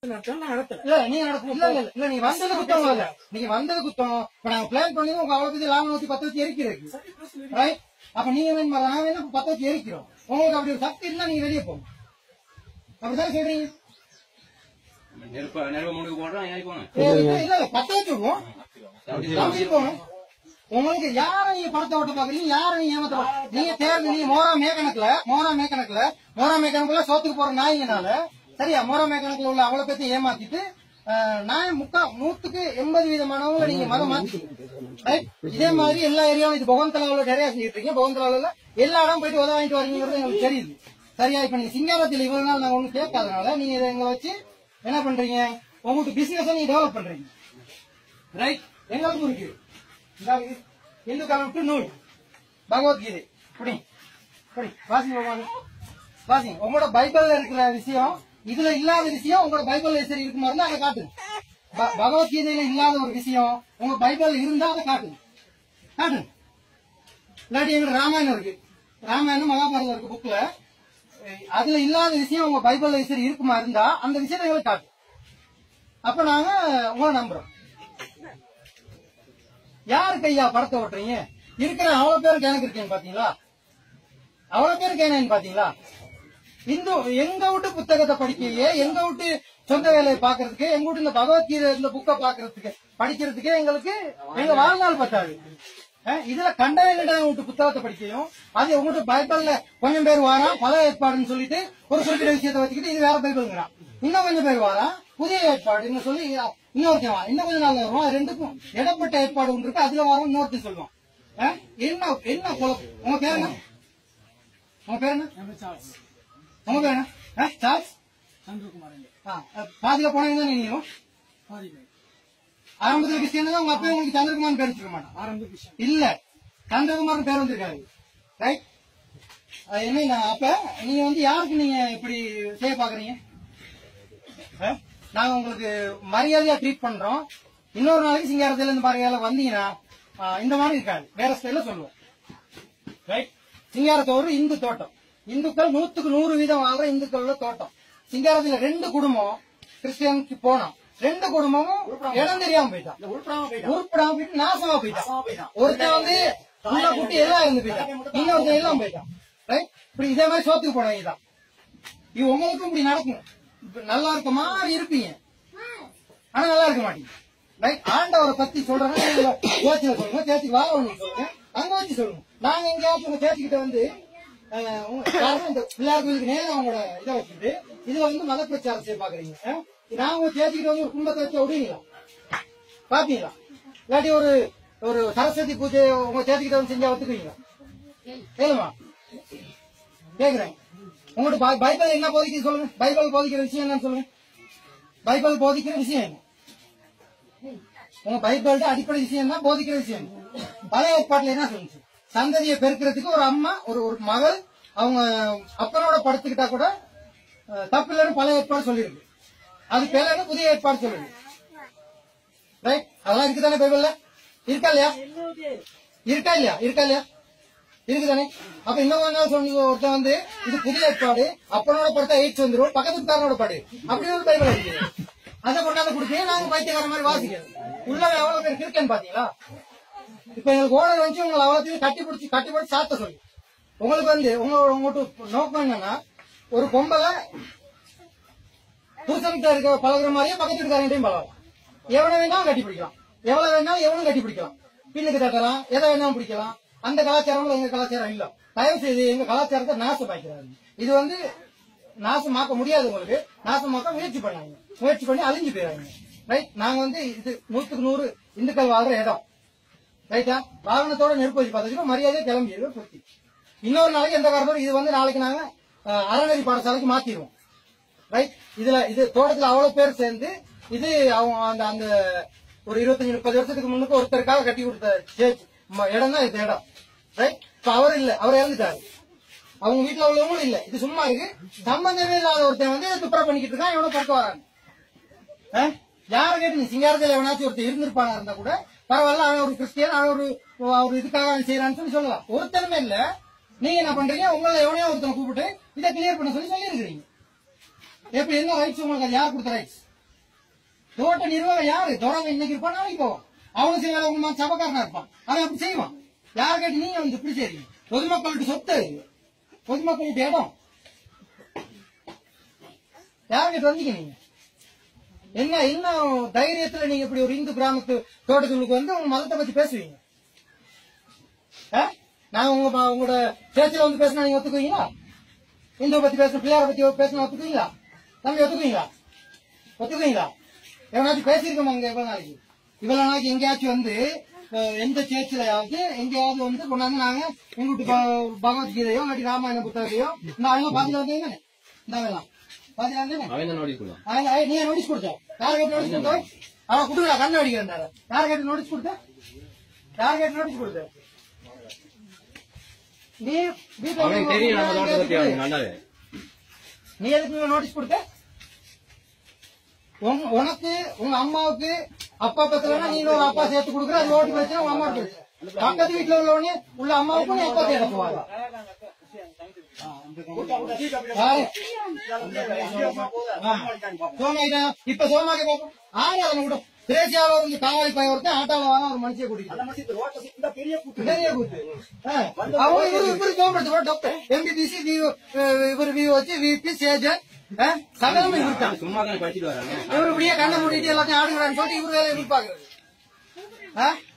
நடத்தலாம் நடத்தல இல்ல நீங்க நடக்கும் இல்ல இல்ல இல்ல நீங்க வந்தது குத்தம் இல்ல நீங்க வந்தது குத்தம் இப்ப நாங்க பிளான் பண்ணி உங்க அவ்வளவு லாபம் ஊத்தி பத்து வச்சு எரிக்கிறது ரைட் அப்ப நீங்க என்ன பண்ணலாம்? நாங்க என்ன பத்து வச்சு எரிக்கிறோம் உங்களுக்கு அப்படி ஒரு சக்தி இருந்தா நீங்க வெளியே போங்க அப்படிதான் சொல்றீங்க நெருப்ப நெருப்ப முடிவு போடுறோம் ஏறி போனோம் ஏ, இல்ல இல்ல இல்ல, பத்து வச்சு விடுவோம் நம்பி போகணும் உங்களுக்கு யார நீங்க படத்தை ஓட்ட பாக்குறீங்க யார நீங்க ஏமாத்த பா- நீங்க தேர்வு நீங்க மோரா மேக்கணக்குல மோரா மேக்கணக்குல மோரா மேக்கணக்குல சோத்துக்கு போற நாய்ங்கனால சரியா மோரா மேக்கணக்குல உள்ள அவ்வளவு பேர்த்தையும் ஏமாத்திட்டு அஹ், நாய் முக்கா நூத்துக்கு எண்பது வீதமானவங்களை நீங்க மதம் மாத்திட்டீங்க ரைட் இதே மாதிரி எல்லா ஏரியாவும் இது பகவந்தலாவில் நிறைய செஞ்சுட்டு இருக்கீங்க பகவந்தலாவில் எல்லா இடம் போயிட்டு உதவ வாங்கிட்டு வரீங்கிறது எங்களுக்கு தெரியுது சரியா இப்ப நீங்க சிங்காரத்தில் இவ்வளவு நாள் நாங்க ஒண்ணும் கேட்காதனால நீங்க இதை எங்களை வச்சு என்ன பண்றீங்க உங்களுக்கு பிசினஸ் நீங்க டெவலப் பண்றீங்க ரைட் எங்களுக்கும் இருக்கு இந்தாங்க, இந்து காலம் டு நூல் பகவத்கீதை படி படி வாசிங்க பகவான் வாசிங்க உங்களோட பைபிள்ல இருக்கிற விஷயம் இதுல இல்லாத விஷயம் உங்களோட பைபிள்ல சரி இருக்குமா இருந்தா அதை காட்டுங்க ப- பகவத்கீதையில இல்லாத ஒரு விஷயம் உங்க பைபிள்ல இருந்தா அதை காட்டுங்க காட்டுங்க இல்லாட்டி எங்க ராமாயணம் இருக்கு ராமாயணம் மகாபாரதம் இருக்கு புக்ல அதுல இல்லாத விஷயம் உங்க பைபிள்ல சரி இருக்குமா இருந்தா அந்த விஷயத்தை எங்களுக்கு காட்டு அப்ப நாங்க உங்களை நம்புறோம் யாருக்கு ஐயா படத்தை ஓட்டுறீங்க இருக்கிற அவ்வளவு பேருக்கு எனக்கு இருக்கேன் பாத்தீங்களா அவ்வளவு பேருக்கு என்ன பாத்தீங்களா இந்து எங்க வீட்டு புத்தகத்தை படிக்கையே எங்க வீட்டு சொந்த வேலையை பாக்குறதுக்கு எங்க வீட்டு இந்த பகவத்கீதை இந்த புக்கை பாக்குறதுக்கு படிக்கிறதுக்கு எங்களுக்கு எங்க வாழ்நாள் பத்தாது அஹ், இதுல கண்டவே கண்டவன் வீட்டு புத்தகத்தை படிக்கையும் அது உங்கள்கிட்ட பைபிள்ல கொஞ்சம் பேர் வாரான் பல ஏற்பாடுன்னு சொல்லிட்டு ஒரு குறிப்பிட்ட விஷயத்தை வச்சுக்கிட்டு இது வேற பைபிள்ங்கிறான் இன்னும் கொஞ்சம் பேர் வாரான் புதிய ஏற்பாடுன்னு சொல்லி இன்னொருத்தன் வாரான். இன்னும் கொஞ்சம் நாள் வரும் அது ரெண்டுக்கும் இடப்பட்ட ஏற்பாடு ஒன்று இருக்கு அதுல வரும் இன்னொருத்தன் சொல்லுவான் அஹ், என்ன என்ன குழப்பம் உங்க பேர் என்ன உங்க பேர் என்ன உங்க பேர் என்ன அஹ், சார்ல்ஸ் சந்திரகுமார் ஆ, அஹ், பாதியில போனீங்க தான் நீங்களும் ஆரம்பத்துல கிறிஸ்டியன் தான் உங்க அப்பா உங்களுக்கு சந்திரகுமார் பேர் வச்சிருக்க மாட்டான் ஆரம்ப விஷயம் இல்ல சந்திரகுமார் பேர் வந்திருக்காரு ரைட் என்ன நான் அப்ப நீங்க வந்து யாருக்கு நீங்க இப்படி செய்ய பாக்குறீங்க அஹ்? நாங்க உங்களுக்கு மரியாதையா ட்ரீட் பண்றோம் இன்னொரு நாளைக்கு சிங்காரத்துல இருந்து மரியாதை வந்தீங்கன்னா ஆ, இந்த மாதிரி இருக்காது வேற ஸ்டைல சொல்லுவோம் ரைட் சிங்காரத்தோடு இந்து தோட்டம் இந்துக்கள் நூத்துக்கு நூறு வீதம் வாழ்ற இந்துக்களோட தோட்டம் சிங்காரத்துல ரெண்டு குடும்பம் கிறிஸ்டியனுக்கு போனோம் ரெண்டு குடும்பமும் இடம் தெரியாம போயிட்டான் உள்படாம போயிட்டான் உருப்படாம போயிட்டு நாசமா போயிட்டான் நாசமா போயிட்டான். ஒருத்தன் வந்து உள்ள குட்டி எல்லாம் இருந்து போயிட்டான் இன்னொருத்தன் எல்லாம் போயிட்டான் ரைட் இப்படி இதே மாதிரி சோத்துக்கு போனவங்க தான் இது உங்களுக்கும் இப்படி நடக்கும் இப்ப நல்லா இருக்க மாதிரி இருப்பீங்க ஆனா நல்லா இருக்க மாட்டீங்க ரைட் ஆண்டவரை பத்தி சொல்றேன்னா நீங்க சேர்ச்சியில சொல்லுங்க சேர்ச்சிக்கு வாழ ஒண்ணு சொல்லுங்க அங்க வச்சு சொல்லுங்க நாங்க எங்கேயாச்சும் உங்க சேர்ச்சிக்கிட்ட வந்து அஹ், உங்க- காரணம் இந்த பிள்ளையார் கோயிலுக்கு நேரம் அவங்களோட இதை வச்சுட்டு இதுல வந்து மத பிரச்சாரம் செய்ய பாக்குறீங்க அஹ்? நாங்க உங்க சேர்ச்சிக்கிட்ட வந்து ஒரு குடும்பத்தை வச்சு விடுவீங்களா பாப்பீங்களா இல்லாட்டி ஒரு ஒரு சரஸ்வதி பூஜை உங்க சேர்த்துக்கிட்ட வந்து செஞ்சா ஒத்துக்குவீங்களா கேளுமா கேக்குறேன் உங்கள்ட்ட பை- பைபிள் என்ன போதிக்குது சொல்லுங்க பைபிள் போதிக்கிற விஷயம் என்னன்னு சொல்லுங்க பைபிள் போதிக்கிற விஷயம் என்ன உங்க பைபிள்ட அடிப்படை விஷயம் தான் போதிக்கிற விஷயம் என்ன? பழைய ஏற்பாட்டுல என்ன சொல்லுச்சு சந்ததியை பெருக்கிறதுக்கு ஒரு அம்மா ஒரு ஒரு மகள் அவங்க அப்பனோட படுத்துக்கிட்டா கூட அஹ், தப்பு இல்லைன்னு பழைய ஏற்பாடு சொல்லியிருக்கு அது பேர புதிய ஏற்பாடு சொல்லுது ரைட் அதெல்லாம் இருக்குதானே பைபிள்ல இருக்கா இல்லையா இருக்கா இல்லையா இருக்கா இல்லையா இருக்குதானே அப்ப இன்னும் கொஞ்ச நாள் சொன்ன ஒருத்தன் வந்து இது புதிய ஏற்பாடு அப்பனோட படுத்தா எயிட்ஸ் வந்துரும் பக்கத்துக்காரனோட படு அப்படி ஒரு பைபிள் இருக்குது அதை கொண்டாந்து கொடுத்தீங்க நாங்க பைத்தியக்கார மாதிரி வாசிக்கிறோம் உள்ள எவ்வளவு பேர் இருக்கேன்னு பாத்தீங்களா இப்ப எங்களுக்கு ஓனர் வந்து உங்களை அவ்வளோத்தையும் கட்டி பிடிச்சி கட்டி பிடிச்சி சாத்த சொல்லி உங்களுக்கு வந்து உங்களோட உங்கள்கிட்ட நோக்கம் என்னன்னா ஒரு பொம்பளை புருஷன்கிட்ட இருக்க பழகுற மாதிரியே பக்கத்து வீட்டுக்காரங்கிட்டையும் பழகலாம் எவனை வேணாலும் கட்டி பிடிக்கலாம் எவ்வளவு வேணாலும் எவனும் கட்டி பிடிக்கலாம் பின்னுக்கு தட்டலாம் எதை வேணாலும் பிடிக்கலாம் அந்த கலாச்சாரம் எங்க கலாச்சாரம் இல்ல தயவு செய்து எங்க கலாச்சாரத்தை நாசமாக்கிறாரு இது வந்து நாசமாக்க முடியாது உங்களுக்கு நாசமாக்க முயற்சி பண்ணாங்க முயற்சி பண்ணி அழிஞ்சு போயிடாங்க ரைட் நாங்க வந்து இது நூத்துக்கு நூறு இந்துக்கள் வாழ்ற இடம் ரைட்டா வாகனத்தோட நெருப்பு வச்சு பார்த்துச்சுன்னா மரியாதையா கிளம்பிடுது பூர்த்தி இன்னொரு நாளைக்கு எந்த காரணத்தோட இது வந்து நாளைக்கு நாங்க அஹ், அறநெறி பாடசாலைக்கு மாத்திடுவோம் ரைட் இதுல இது தோட்டத்துல அவ்வளவு பேர் சேர்ந்து இது அவங்க அந்த அந்த ஒரு இருபத்தஞ்சு முப்பது வருஷத்துக்கு முன்னுக்கு ஒருத்தருக்காக கட்டி கொடுத்த சேர்ச் இடம் தான் இது இடம் ரைட் இப்ப அவர் இல்ல அவர் இறந்துட்டாரு அவங்க வீட்டுல உள்ளவங்களும் இல்ல இது சும்மா இருக்கு சம்பந்தமே இல்லாத ஒருத்தன் வந்து இதை துப்புரவு பண்ணிக்கிட்டு இருக்கான் எவனோ பார்க்க வராங்க அஹ்? யார கேட்டு நீ சிங்காரத்துல எவனாச்சும் ஒருத்தர் இருந்திருப்பானா இருந்தா கூட பரவாயில்ல அவன் ஒரு கிறிஸ்டியன் அவன் ஒரு அவர் இதுக்காக அவன் செய்யறான்னு சொல்லி சொல்லலாம் ஒருத்தருமே இல்ல நீங்க என்ன பண்றீங்க உங்களை எவனையோ ஒருத்தனை கூப்பிட்டு இதை கிளியர் பண்ண சொல்லி சொல்லி எப்படி என்ன ரைட்ஸ் உங்களுக்கு அது யார் கொடுத்த ரைட்ஸ் தோட்ட நிர்வாகம் யாரு தொடங்க இன்னைக்கு இருப்பான் நாளைக்கு போவான் அவனும் சில வேலை உங்க சபக்காரனா இருப்பான் அவன் அப்படி செய்வான் யார் கேட்டு நீங்க வந்து இப்படி செய்றீங்க பொதுமக்களுக்கு சொத்து இது. பொதுமக்களுக்கு இடம் யார் கேட்டு வந்தீங்க நீங்க என்ன என்ன தைரியத்துல நீங்க இப்படி ஒரு இந்து கிராமத்து தோட்டத்துக்கு வந்து உங்க மதத்தை பத்தி பேசுவீங்க ஆ? நான் உங்க ம- உங்களோட சேர்ச்சில வந்து பேசினா நீங்க ஒத்துக்குவீங்களா இந்து பத்தி பேசணும் பிள்ளையார பத்தி பேசினா ஒத்துக்குவீங்களா தம்பி ஒத்துக்குவீங்களா ஒத்துக்குவீங்களா எவனாச்சும் பேசியிருக்கோம் அங்க இவ்வளவு நாளைக்கு இவ்வளவு நாளைக்கு எங்கேயாச்சும் வந்து அஹ், எந்த சேர்ச்சிலையாவது எங்கேயாவது வந்து கொண்டாந்து நாங்க எங்களுக்கு ப- பகவத்கீதையோ இல்லாட்டி ராமாயண புத்தகத்தையோ இந்த அதெல்லாம் பாத்துட்டு வந்தீங்க இந்த அதெல்லாம் பாத்துட்டு வந்தீங்க அவன் தான் நோட்டீஸ் கொடுத்தான் அவன் அவன் நீ நோட்டீஸ் கொடுத்த யார் கேட்டு நோட்டீஸ் கொடுத்த அவன் குடுக்கல கண்ணு அடிக்கிறேன் யார் கேட்டு நோட்டீஸ் கொடுத்த யார் கேட்டு நோட்டீஸ் கொடுத்த நீ வீட்டுல அவனுக்கு தெரியும் நம்ம தோட்டத்தை பத்தி அவனுக்கு நல்லாவே நீ எதுக்கு நோட்டீஸ் கொடுத்த உன்- உனக்கு உங்க அம்மாவுக்கு அப்பா பத்தலன்னா நீ ஒரு அப்பா சேர்த்து கொடுக்குற அது ஓட்டு பிரச்சனை உங்க அம்மா பிரச்சனை பக்கத்து வீட்டுல உள்ளவனே உள்ள அம்மாவுக்கும் நீ அப்பா தேட போவாங்க யாரு? சோமாயிட்டா இப்ப சோமாக்க பாப்போம் ஆறு அதனை விடும் திரேசியாவில இருந்து காவலி பையன் ஒருத்தன் ஆட்டால வர ஒரு மனுஷியை கூட்டிட்டு பெரிய கூத்து ஆ. அவங்க இவரு இவரு சோம்படுத்து டாக்டர் எம்பிபிசி இவரு வி வச்சு விபி சேஜன் ஆ, சகலமும் இவரு தான் சும்மா தான் படிச்சுட்டு வராங்க இவரு இப்படியே கண்ணை மூடிட்டு எல்லாத்தையும் ஆடுகிறான்னு சொல்லிட்டு இவரு வேலையை இவரு பாக்குறது ஆ?